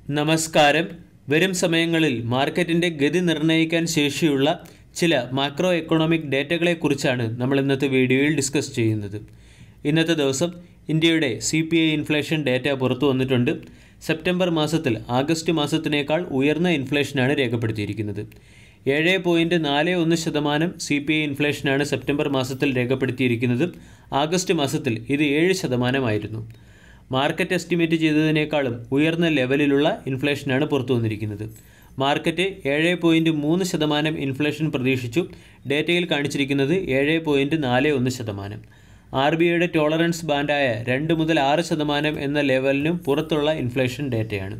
നമസ്കാരം വരും സമയങ്ങളിൽ മാർക്കറ്റിൻ്റെ ഗതി നിർണ്ണയിക്കാൻ ശേഷിയുള്ള ചില മാക്രോ എക്കണോമിക് ഡേറ്റകളെക്കുറിച്ചാണ് നമ്മൾ ഇന്നത്തെ വീഡിയോയിൽ ഡിസ്കസ് ചെയ്യുന്നത് ഇന്നത്തെ ദിവസം ഇന്ത്യയുടെ C P I inflation data പുറത്തു വന്നിട്ടുണ്ട് സെപ്റ്റംബർ മാസത്തിൽ ആഗസ്റ്റ് മാസത്തിനേക്കാൾ ഉയർന്ന ഇൻഫ്ലേഷനാണ് രേഖപ്പെടുത്തിയിരിക്കുന്നത് ഏഴ് പോയിൻറ്റ് നാല് ഒന്ന് ശതമാനം സി പി ഐ ഇൻഫ്ലേഷനാണ് സെപ്റ്റംബർ മാസത്തിൽ രേഖപ്പെടുത്തിയിരിക്കുന്നത് ആഗസ്റ്റ് മാസത്തിൽ ഇത് ഏഴ് ശതമാനമായിരുന്നു മാർക്കറ്റ് എസ്റ്റിമേറ്റ് ചെയ്തതിനേക്കാളും ഉയർന്ന ലെവലിലുള്ള ഇൻഫ്ലേഷനാണ് പുറത്തു വന്നിരിക്കുന്നത് മാർക്കറ്റ് ഏഴ് പോയിൻറ്റ് മൂന്ന് ശതമാനം ഇൻഫ്ലേഷൻ പ്രതീക്ഷിച്ചു ഡേറ്റയിൽ കാണിച്ചിരിക്കുന്നത് ഏഴ് പോയിൻറ്റ് നാല് ഒന്ന് ശതമാനം ആർ ബി ഐയുടെ ടോളറൻസ് ബാൻഡായ രണ്ട് മുതൽ ആറ് ശതമാനം എന്ന ലെവലിനും പുറത്തുള്ള ഇൻഫ്ലേഷൻ ഡേറ്റയാണ്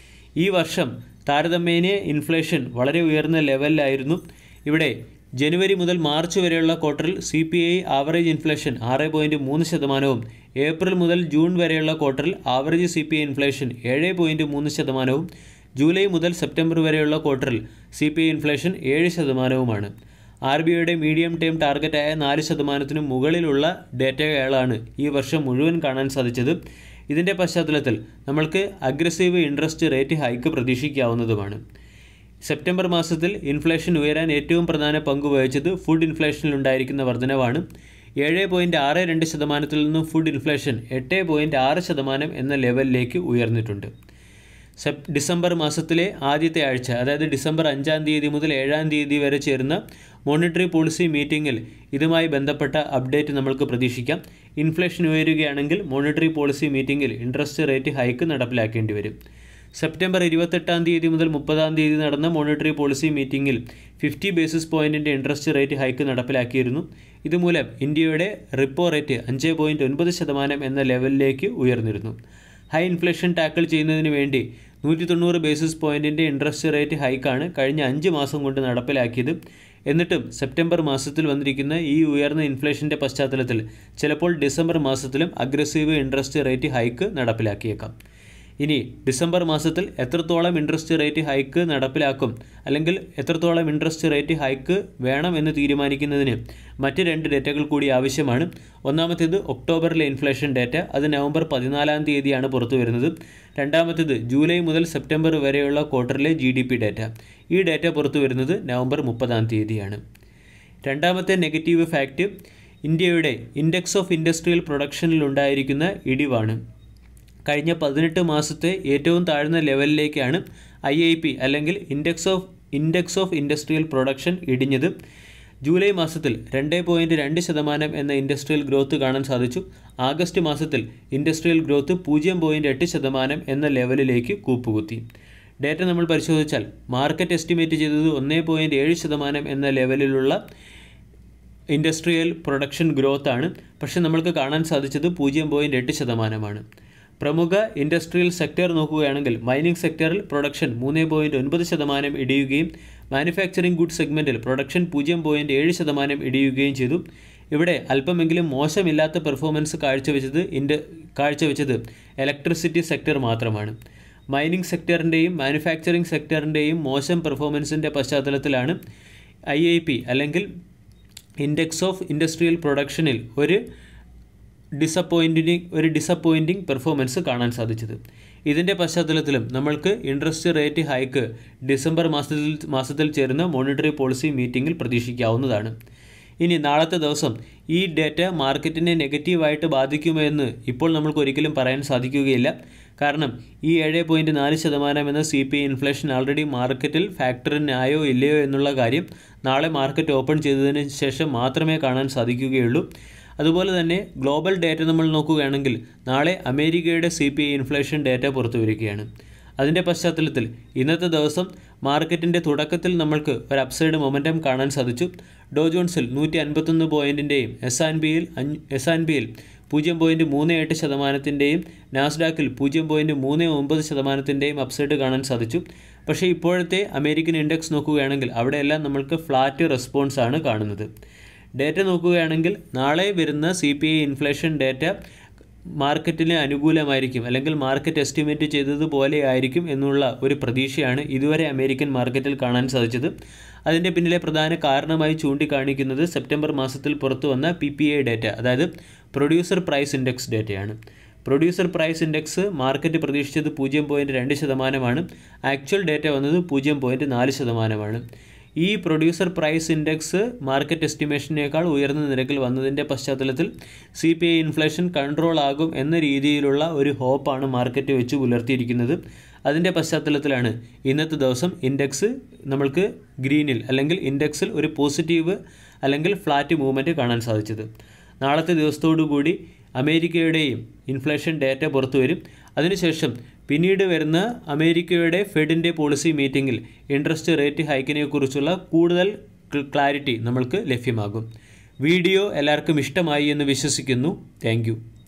ഈ വർഷം താരതമ്യേന ഇൻഫ്ലേഷൻ വളരെ ഉയർന്ന ലെവലിലായിരുന്നു ഇവിടെ ജനുവരി മുതൽ മാർച്ച് വരെയുള്ള ക്വാർട്ടറിൽ C P I average inflation ആറ് പോയിൻറ്റ് മൂന്ന് ശതമാനവും ഏപ്രിൽ മുതൽ ജൂൺ വരെയുള്ള ക്വാർട്ടറിൽ average C P I inflation ഏഴ് പോയിൻറ്റ് മൂന്ന് ശതമാനവും ജൂലൈ മുതൽ സെപ്റ്റംബർ വരെയുള്ള ക്വാർട്ടറിൽ സി പി ഐ ഇൻഫ്ലേഷൻ ഏഴ് ശതമാനവുമാണ് ആർ ബി ഐയുടെ മീഡിയം ടേം ടാർഗറ്റായ നാല് ശതമാനത്തിനും മുകളിലുള്ള ഡേറ്റകളാണ് ഈ വർഷം മുഴുവൻ കാണാൻ സാധിച്ചത് ഇതിൻ്റെ പശ്ചാത്തലത്തിൽ നമ്മൾക്ക് അഗ്രസീവ് ഇൻട്രസ്റ്റ് റേറ്റ് ഹൈക്ക് പ്രതീക്ഷിക്കാവുന്നതുമാണ് സെപ്റ്റംബർ മാസത്തിൽ ഇൻഫ്ലേഷൻ ഉയരാൻ ഏറ്റവും പ്രധാന പങ്ക് വഹിച്ചത് ഫുഡ് ഇൻഫ്ലേഷനിൽ ഉണ്ടായിരിക്കുന്ന വർധനവാണ് ഏഴ് പോയിൻറ്റ് ആറ് രണ്ട് ശതമാനത്തിൽ നിന്നും ഫുഡ് ഇൻഫ്ലേഷൻ എട്ട് പോയിൻറ്റ് ആറ് ശതമാനം എന്ന ലെവലിലേക്ക് ഉയർന്നിട്ടുണ്ട് സെപ് ഡിസംബർ മാസത്തിലെ ആദ്യത്തെ ആഴ്ച അതായത് ഡിസംബർ അഞ്ചാം തീയതി മുതൽ ഏഴാം തീയതി വരെ ചേരുന്ന മോണിറ്ററി പോളിസി മീറ്റിംഗിൽ ഇതുമായി ബന്ധപ്പെട്ട അപ്ഡേറ്റ് നമ്മൾക്ക് പ്രതീക്ഷിക്കാം ഇൻഫ്ലേഷൻ ഉയരുകയാണെങ്കിൽ മോണിറ്ററി പോളിസി മീറ്റിംഗിൽ ഇൻട്രസ്റ്റ് റേറ്റ് ഹൈക്ക് നടപ്പിലാക്കേണ്ടി വരും സെപ്റ്റംബർ ഇരുപത്തെട്ടാം തീയതി മുതൽ മുപ്പതാം തീയതി നടന്ന മോണിറ്ററി പോളിസി മീറ്റിംഗിൽ ഫിഫ്റ്റി ബേസിസ് പോയിൻറ്റിൻ്റെ ഇൻട്രസ്റ്റ് റേറ്റ് ഹൈക്ക് നടപ്പിലാക്കിയിരുന്നു ഇതുമൂലം ഇന്ത്യയുടെ റിപ്പോ റേറ്റ് അഞ്ച് പോയിൻറ്റ് ഒൻപത് ശതമാനം എന്ന ലെവലിലേക്ക് ഉയർന്നിരുന്നു ഹൈ ഇൻഫ്ലേഷൻ ടാക്കിൾ ചെയ്യുന്നതിന് വേണ്ടി നൂറ്റി തൊണ്ണൂറ് ബേസിസ് പോയിൻറ്റിൻ്റെ ഇൻട്രസ്റ്റ് റേറ്റ് ഹൈക്കാണ് കഴിഞ്ഞ അഞ്ച് മാസം കൊണ്ട് നടപ്പിലാക്കിയത് എന്നിട്ടും സെപ്റ്റംബർ മാസത്തിൽ വന്നിരിക്കുന്ന ഈ ഉയർന്ന ഇൻഫ്ലേഷൻ്റെ പശ്ചാത്തലത്തിൽ ചിലപ്പോൾ ഡിസംബർ മാസത്തിലും അഗ്രസീവ് ഇൻട്രസ്റ്റ് റേറ്റ് ഹൈക്ക് നടപ്പിലാക്കിയേക്കാം ഇനി ഡിസംബർ മാസത്തിൽ എത്രത്തോളം ഇൻട്രസ്റ്റ് റേറ്റ് ഹൈക്ക് നടപ്പിലാക്കും അല്ലെങ്കിൽ എത്രത്തോളം ഇൻട്രസ്റ്റ് റേറ്റ് ഹൈക്ക് വേണം എന്ന് തീരുമാനിക്കുന്നതിന് മറ്റ് രണ്ട് ഡേറ്റകൾ കൂടി ആവശ്യമാണ് ഒന്നാമത്തേത് ഒക്ടോബറിലെ ഇൻഫ്ലേഷൻ ഡേറ്റ അത് നവംബർ പതിനാലാം തീയതിയാണ് പുറത്തു വരുന്നത് രണ്ടാമത്തേത് ജൂലൈ മുതൽ സെപ്റ്റംബർ വരെയുള്ള ക്വാർട്ടറിലെ ജി ഡി പി ഡേറ്റ ഈ ഡേറ്റ പുറത്തു വരുന്നത് നവംബർ മുപ്പതാം തീയതിയാണ് രണ്ടാമത്തെ നെഗറ്റീവ് ഫാക്റ്റ് ഇന്ത്യയുടെ ഇൻഡെക്സ് ഓഫ് ഇൻഡസ്ട്രിയൽ പ്രൊഡക്ഷനിൽ ഉണ്ടായിരിക്കുന്ന ഇടിവാണ് കഴിഞ്ഞ പതിനെട്ട് മാസത്തെ ഏറ്റവും താഴ്ന്ന ലെവലിലേക്കാണ് ഐ ഐ പി അല്ലെങ്കിൽ index of index of industrial production ഇടിഞ്ഞത് ജൂലൈ മാസത്തിൽ രണ്ട് പോയിൻറ്റ് രണ്ട് ശതമാനം എന്ന ഇൻഡസ്ട്രിയൽ ഗ്രോത്ത് കാണാൻ സാധിച്ചു ആഗസ്റ്റ് മാസത്തിൽ ഇൻഡസ്ട്രിയൽ ഗ്രോത്ത് പൂജ്യം പോയിൻറ്റ് എട്ട് ശതമാനം എന്ന ലെവലിലേക്ക് കൂപ്പുകുത്തി ഡേറ്റ നമ്മൾ പരിശോധിച്ചാൽ മാർക്കറ്റ് എസ്റ്റിമേറ്റ് ചെയ്തത് ഒന്ന് പോയിൻറ്റ് ഏഴ് ശതമാനം എന്ന ലെവലിലുള്ള ഇൻഡസ്ട്രിയൽ പ്രൊഡക്ഷൻ ഗ്രോത്ത് ആണ് പക്ഷേ നമ്മൾക്ക് കാണാൻ സാധിച്ചത് പൂജ്യം പോയിൻറ്റ് എട്ട് ശതമാനമാണ് പ്രമുഖ ഇൻഡസ്ട്രിയൽ സെക്ടർ നോക്കുകയാണെങ്കിൽ മൈനിങ് സെക്ടറിൽ പ്രൊഡക്ഷൻ മൂന്ന് പോയിൻറ്റ് ഒൻപത് ശതമാനം ഇടിയുകയും മാനുഫാക്ചറിംഗ് ഗുഡ് സെഗ്മെൻറ്റിൽ പ്രൊഡക്ഷൻ പൂജ്യം പോയിൻറ്റ് ഏഴ് ശതമാനം ഇടിയുകയും ചെയ്തു ഇവിടെ അല്പമെങ്കിലും മോശമില്ലാത്ത പെർഫോമൻസ് കാഴ്ചവെച്ചത് ഇൻഡ കാഴ്ചവെച്ചത് ഇലക്ട്രിസിറ്റി സെക്ടർ മാത്രമാണ് മൈനിങ് സെക്ടറിൻ്റെയും മാനുഫാക്ചറിംഗ് സെക്ടറിൻ്റെയും മോശം പെർഫോമൻസിൻ്റെ പശ്ചാത്തലത്തിലാണ് ഐ ഐ പി അല്ലെങ്കിൽ ഇൻഡെക്സ് ഓഫ് ഇൻഡസ്ട്രിയൽ പ്രൊഡക്ഷനിൽ ഒരു ഡിസപ്പോയിൻറ്റിങ് ഒരു ഡിസപ്പോയിൻറ്റിങ് പെർഫോമൻസ് കാണാൻ സാധിച്ചത് ഇതിൻ്റെ പശ്ചാത്തലത്തിലും നമ്മൾക്ക് ഇൻട്രസ്റ്റ് റേറ്റ് ഹൈക്ക് ഡിസംബർ മാസത്തിൽ മാസത്തിൽ ചേരുന്ന മോണിറ്ററി പോളിസി മീറ്റിംഗിൽ പ്രതീക്ഷിക്കാവുന്നതാണ് ഇനി നാളത്തെ ദിവസം ഈ ഡേറ്റ മാർക്കറ്റിനെ നെഗറ്റീവായിട്ട് ബാധിക്കുമോ എന്ന് ഇപ്പോൾ നമ്മൾക്ക് ഒരിക്കലും പറയാൻ സാധിക്കുകയില്ല കാരണം ഈ ഏഴ് പോയിൻറ്റ് നാല് ശതമാനം എന്ന സി പി ഇൻഫ്ലേഷൻ ആൾറെഡി മാർക്കറ്റിൽ ഫാക്ടറിനായോ ഇല്ലയോ എന്നുള്ള കാര്യം നാളെ മാർക്കറ്റ് ഓപ്പൺ ചെയ്തതിന് ശേഷം മാത്രമേ കാണാൻ സാധിക്കുകയുള്ളൂ അതുപോലെ തന്നെ ഗ്ലോബൽ ഡേറ്റ നമ്മൾ നോക്കുകയാണെങ്കിൽ നാളെ അമേരിക്കയുടെ C P I inflation data പുറത്തു വരികയാണ് അതിൻ്റെ പശ്ചാത്തലത്തിൽ ഇന്നത്തെ ദിവസം മാർക്കറ്റിൻ്റെ തുടക്കത്തിൽ നമ്മൾക്ക് ഒരു അപ്സൈഡ് മൊമെൻറ്റം കാണാൻ സാധിച്ചു ഡോ ജോൺസിൽ നൂറ്റി അൻപത്തൊന്ന് പോയിൻറ്റിൻ്റെയും എസ് ആൻ ബിയിൽ അഞ്ച് എസ് ആൻ ബിയിൽ പൂജ്യം പോയിൻറ്റ് മൂന്ന് എട്ട് ശതമാനത്തിൻ്റെയും നാസ്ഡാക്കിൽ പൂജ്യം പോയിൻറ്റ് മൂന്ന് ഒമ്പത് ശതമാനത്തിൻ്റെയും അപ്സൈഡ് കാണാൻ സാധിച്ചു പക്ഷേ ഇപ്പോഴത്തെ അമേരിക്കൻ ഇൻഡെക്സ് നോക്കുകയാണെങ്കിൽ അവിടെയെല്ലാം നമ്മൾക്ക് ഫ്ലാറ്റ് റെസ്പോൺസ് ആണ് കാണുന്നത് ഡേറ്റ നോക്കുകയാണെങ്കിൽ നാളെ വരുന്ന C P I inflation data മാർക്കറ്റിന് അനുകൂലമായിരിക്കും അല്ലെങ്കിൽ മാർക്കറ്റ് എസ്റ്റിമേറ്റ് ചെയ്തതുപോലെ ആയിരിക്കും എന്നുള്ള ഒരു പ്രതീക്ഷയാണ് ഇതുവരെ അമേരിക്കൻ മാർക്കറ്റിൽ കാണാൻ സാധിച്ചത് അതിൻ്റെ പിന്നിലെ പ്രധാന കാരണമായി ചൂണ്ടിക്കാണിക്കുന്നത് സെപ്റ്റംബർ മാസത്തിൽ പുറത്തു വന്ന പി പി ഐ ഡേറ്റ അതായത് പ്രൊഡ്യൂസർ പ്രൈസ് ഇൻഡെക്സ് ഡേറ്റയാണ് പ്രൊഡ്യൂസർ പ്രൈസ് ഇൻഡെക്സ് മാർക്കറ്റ് പ്രതീക്ഷിച്ചത് പൂജ്യം പോയിൻറ്റ് രണ്ട് ശതമാനമാണ് ആക്ച്വൽ ഡേറ്റ വന്നത് പൂജ്യം പോയിൻറ്റ് നാല് ശതമാനമാണ് ഈ പ്രൊഡ്യൂസർ പ്രൈസ് ഇൻഡെക്സ് മാർക്കറ്റ് എസ്റ്റിമേഷനേക്കാൾ ഉയർന്ന നിരക്കിൽ വന്നതിൻ്റെ പശ്ചാത്തലത്തിൽ C P I inflation control ആകും എന്ന രീതിയിലുള്ള ഒരു ഹോപ്പാണ് മാർക്കറ്റ് വെച്ച് പുലർത്തിയിരിക്കുന്നത് അതിൻ്റെ പശ്ചാത്തലത്തിലാണ് ഇന്നത്തെ ദിവസം ഇൻഡെക്സ് നമ്മൾക്ക് ഗ്രീനിൽ അല്ലെങ്കിൽ ഇൻഡെക്സിൽ ഒരു പോസിറ്റീവ് അല്ലെങ്കിൽ ഫ്ലാറ്റ് മൂവ്മെൻറ്റ് കാണാൻ സാധിച്ചത് നാളത്തെ ദിവസത്തോടു കൂടി അമേരിക്കയുടെയും ഇൻഫ്ലേഷൻ ഡേറ്റ പുറത്തു വരും അതിനുശേഷം പിന്നീട് വരുന്ന അമേരിക്കയുടെ ഫെഡിൻ്റെ പോളിസി മീറ്റിങ്ങിൽ ഇൻട്രസ്റ്റ് റേറ്റ് ഹൈക്കിനെ കുറിച്ചുള്ള കൂടുതൽ ക്ലാരിറ്റി നമ്മൾക്ക് ലഭ്യമാകും വീഡിയോ എല്ലാവർക്കും ഇഷ്ടമായി എന്ന് വിശ്വസിക്കുന്നു താങ്ക്